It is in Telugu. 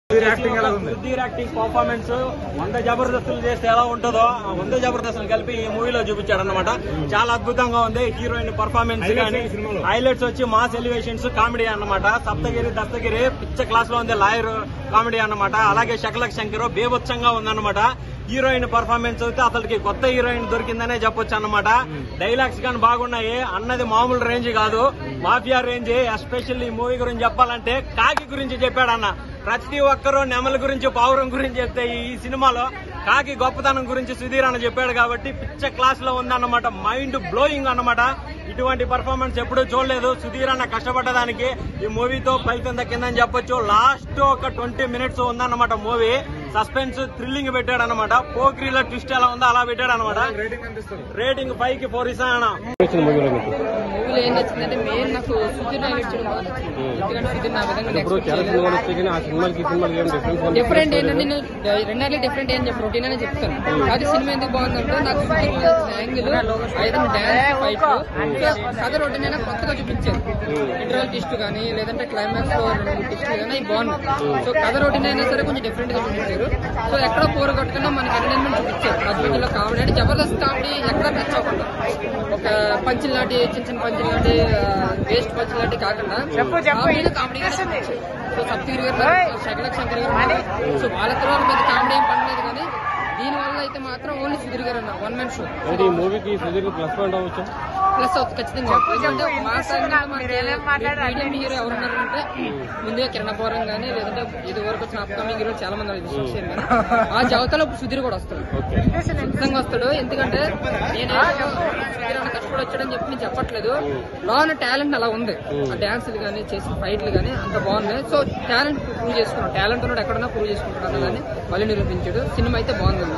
సుధీర్ యాక్టింగ్ ఎలా ఉంది? సుధీర్ యాక్టింగ్ పర్ఫార్మెన్స్ వంద జబర్దస్తులు చేస్తే ఎలా ఉంటుందో ఆ వంద జబర్దస్తులు కలిపి ఈ మూవీలో చూపించాడు అనమాట చాలా అద్భుతంగా ఉంది హీరోయిన్ పర్ఫార్మెన్స్ Highlights కానీ ఏంటి సినిమాలో? హైలైట్స్ వచ్చి మాస్ ఎలివేషన్స్ కామెడీ అన్నమాట సప్తగిరి దస్తగిరి పిచ్చ క్లాస్ లో ఉంది లాయర్ కామెడీ అన్నమాట అలాగే శకలక్ శంకర్ బేభత్సంగా ఉందన్నమాట హీరోయిన్ పర్ఫార్మెన్స్ అయితే అసలుకి కొత్త హీరోయిన్ దొరికిందనే చెప్పొచ్చు అన్నమాట డైలాగ్స్ కానీ బాగున్నాయి అన్నది మామూలు రేంజ్ కాదు మాఫియా రేంజ్ ఎస్పెషల్లీ ఈ మూవీ గురించి చెప్పాలంటే కాకి గురించి చెప్పాడన్న ప్రతి ఒక్కరూ నెమల గురించి పావురం గురించి చెప్తే ఈ సినిమాలో కాకి గొప్పతనం గురించి సుధీర్ అన్న చెప్పాడు కాబట్టి పిచ్చ క్లాస్ లో ఉందన్నమాట మైండ్ బ్లోయింగ్ అన్నమాట ఇటువంటి పర్ఫార్మెన్స్ ఎప్పుడూ చూడలేదు సుధీర్ అన్న కష్టపడ్డదానికి ఈ మూవీతో ఫలితం దక్కిందని చెప్పొచ్చు లాస్ట్ ఒక ట్వంటీ మినిట్స్ ఉందన్నమాట మూవీ సస్పెన్స్ థ్రిల్లింగ్ పెట్టాడు అనమాట పోక్రీలో ట్విస్ట్ ఎలా ఉందో అలా పెట్టాడు అనమాట రేటింగ్ ఎంత ఇస్తారు రేటింగ్ ఫైవ్ కి ఫోర్ ఇస్తాను మూవీలో ఏం నచ్చిందంటే మెయిన్ నాకు సుధీర్ హైలైట్ చేయడం బాగా నచ్చింది ఎందుకంటే సుధీర్ నా విధంగా ఇప్పుడు చాలా సినిమాలు వచ్చాయి కానీ ఆ సినిమాకి ఈ సినిమాకి ఏం డిఫరెన్స్ డిఫరెంట్ ఏంటంటే నేను రెండాలి డిఫరెంట్ ఏం చెప్పి రొటీన్ అనే చెప్తాను అది సినిమా ఎందుకు బాగుందంటే నాకు సుధీర్ యాంగిల్ ఏదైనా డాన్స్ ఫైట్ కథ రొటీన్ అయినా కొత్తగా చూపించారు ఇంటర్వల్ టిస్ట్ కానీ లేదంటే క్లైమాక్స్ లో టిస్ట్ కానీ అవి బాగున్నాయి సో కథ రొటీన్ అయినా సరే కొంచెం డిఫరెంట్ గా చూపించారు సో ఎక్కడ కూర కొట్టుకున్నా మనకి ఎంటర్టైన్మెంట్ చూపించారు మధ్యలో కామెడీ అంటే జబర్దస్త్ కామెడీ ఎక్కడ టచ్ అవ్వకుండా ఒక పంచులు లాంటి చిన్న చిన్న పంచులు లాంటి వేస్ట్ పంచులు లాంటి కాకుండా కామెడీ కామెడీగా చూపించారు సో సప్తగిరి గారు శకలక్ శంకర్ గారు ఉన్నారు. సో వాళ్ళ తర్వాత పెద్ద కామెడీ ఏం పడలేదు కానీ దీని వల్ల అయితే మాత్రం ఓన్లీ సుధీర్ గారు అన్నారు వన్ మ్యాన్ షో అంటే ఈ మూవీకి సుధీర్ ప్లస్ పాయింట్ అవ్వచ్చు ప్లస్ అవుతుంది ఖచ్చితంగా ఎందుకంటే మా సైడ్ మీడియం హీరో ఎవరున్నారు అంటే ముందుగా కిరణ్ పోరం కానీ లేదంటే ఇది వరకు వచ్చిన అప్కమింగ్ హీరో చాలా మంది ఉన్నారు, విశ్వక్ సేన్ గాని. ఆ జాబితాలో ఇప్పుడు సుధీర్ కూడా వస్తాడు ఖచ్చితంగా వస్తాడు ఎందుకంటే నేను సుధీర్ అన్న కష్టపడి వచ్చాడని చెప్పి నేను చెప్పట్లేదు లో ఉన్న టాలెంట్ అలా ఉంది ఆ డాన్సులు కానీ చేసిన ఫైట్లు కానీ అంత బాగున్నాయి సో టాలెంట్ ప్రూవ్ చేసుకున్నాడు టాలెంట్ ఉన్నాడు ఎక్కడన్నా ప్రూవ్ చేసుకుంటాడు అన్నదాన్ని మళ్ళీ నిరూపించాడు సినిమా అయితే బాగుంది